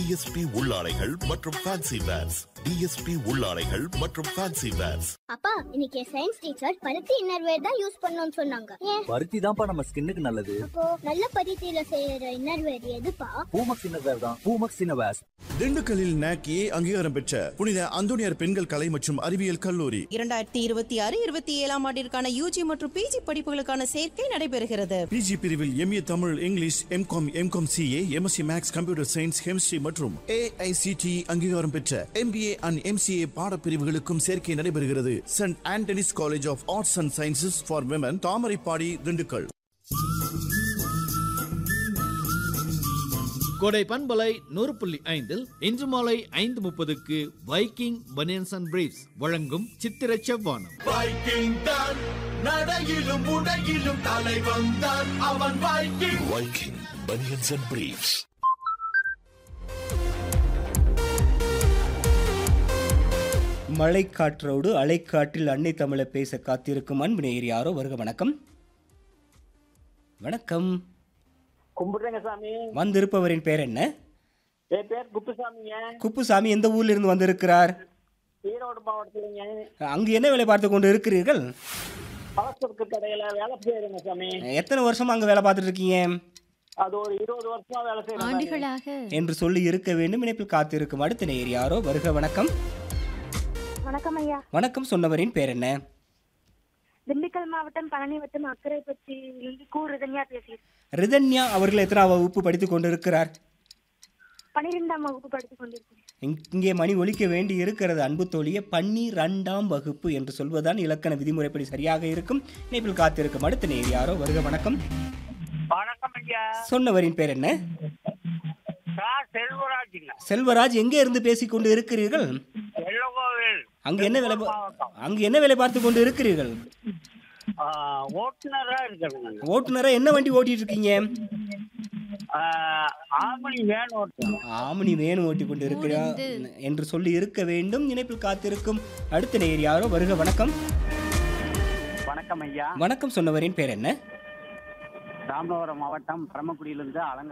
DSP உள்ளாடைகள் மற்றும் fancy verse DSP உள்ளாடைகள் மற்றும் fancy wears அப்பா இன்னைக்கு சயின்ஸ் டீச்சர் பருத்தி இன்னர்வேர் தான் யூஸ் பண்ணணும்னு சொன்னாங்க ஏன் பருத்தி தான்ப்பா நம்ம ஸ்கின்னுக்கு நல்லது அப்போ நல்ல பருத்தியில செய்யற இன்னர்வேர் எதுப்பா பூமக்ஸ் இன்னர்வேர் தான் பூமக்ஸ் இன்னர்வேர்ஸ் திண்டுக்கல்லில் நாக்கி அங்கீகாரம் பெற்ற புனித அந்தோனியார் பெண்கள் கலை மற்றும் அறிவியல் கல்லூரி இரண்டாயிரத்தி இருபத்தி ஆறு இருபத்தி ஏழாம் ஆண்டிற்கான யூஜி மற்றும் பிஜி படிப்புகளுக்கான சேர்க்கை நடைபெறுகிறது பிஜி பிரிவில் MA Tamil English MCom MCom CA MSc maths computer science chemistry மற்றும் ஏஐசிடி அங்கீகாரம் பெற்ற எம்பிஏ அண்ட் எம்சிஏ பாடப்பிரிவுகளுக்கும் சேர்க்கை நடைபெறுகிறது Saint Antony's college of arts and sciences for women Thamaraipadi Dindigul கோடை பண்பலை நூறு புள்ளி ஐந்தில் இன்று மாலை ஐந்து முப்பதுக்கு வைக்கிங் பனியன்ஸ் அண்ட் பிரீஃப்ஸ் வழங்கும் சித்திர செவ்வானம் வைக்கிங் தான் நடையிலும் உடையிலும் தலைவன் தான் அவன் Viking Viking banians and briefs மழைக்காற்றோடு அலைக்காற்றில் அன்னை தமிழை பேச காத்திருக்கும் அன்பு நேயர் யாரோ வருக வணக்கம் வணக்கம் கும்பிடுறேங்க சாமி வந்திருப்பவரின் பேர் என்ன என் பேர் குப்புசாமிங்க குப்புசாமி எந்த ஊர்ல இருந்து வந்திருக்கிறார் ஈரோடு மாவட்டத்துலங்க அங்கு என்ன வேலை பார்த்து கொண்டு இருக்கிறீர்கள் பழசருக்கு கடையில வேலை செய்யறேங்க சாமி எத்தனை வருஷமா அங்க வேலை பார்த்துட்டு இருக்கீங்க அது ஒரு இருபது வருஷமா வேலை செய்யறேன் ஆண்டுகளாக என்று சொல்லி இருக்க வேண்டும் இணைப்பில் காத்திருக்கும் அடுத்த நேயர் யாரோ வருக வணக்கம் வணக்கம் ஐயா வணக்கம் சொன்னவரின் பேர் என்ன திண்டுக்கல் மாவட்டம் பழனி வட்டம் அக்கரைப்பட்டி இருந்து கூ ரிதன்யா பேசுகிறேன் ரிதன்யா அவர்கள் எத்தனாம் வகுப்பு படித்துக் கொண்டிருக்கிறார் பனிரெண்டாம் வகுப்பு படித்துக் கொண்டிருக்கிறேன் இங்- இங்கே மணி ஒலிக்க வேண்டி இருக்கிறது அன்பு தோழியே பன்னிரண்டாம் வகுப்பு என்று சொல்வதுதான் இலக்கண விதிமுறைப்படி சரியாக இருக்கும் இணைப்பில் காத்திருக்கும் அடுத்த நேர் யாரோ வருக வணக்கம் வணக்கம் ஐயா சொன்னவரின் பேர் என்ன சார் செல்வராஜுங்க செல்வராஜ் எங்கே இருந்து பேசிக் கொண்டு இருக்கிறீர்கள் வெள்ளகோவில் அங்கு என்ன வேலை பா- அங்கு என்ன வேலை பார்த்து கொண்டு இருக்கிறீர்கள் ஓட்டுநரா இருக்கிறேங்க ஓட்டுநரா என்ன வண்டி ஓட்டிட்டு இருக்கீங்க ஆமணி வேன் ஓட்டுறேன் ஆமணி வேணும் ஓட்டி கொண்டு இருக்கிறார் என்று சொல்லி இருக்க வேண்டும் இணைப்பில் காத்திருக்கும் அடுத்த நேர் யாரோ வருக வணக்கம் வணக்கம் ஐயா வணக்கம் சொன்னவரின் பேர் என்ன ராமநாதபுரம் மாவட்டம் பரமக்குடியிலிருந்து அலங்க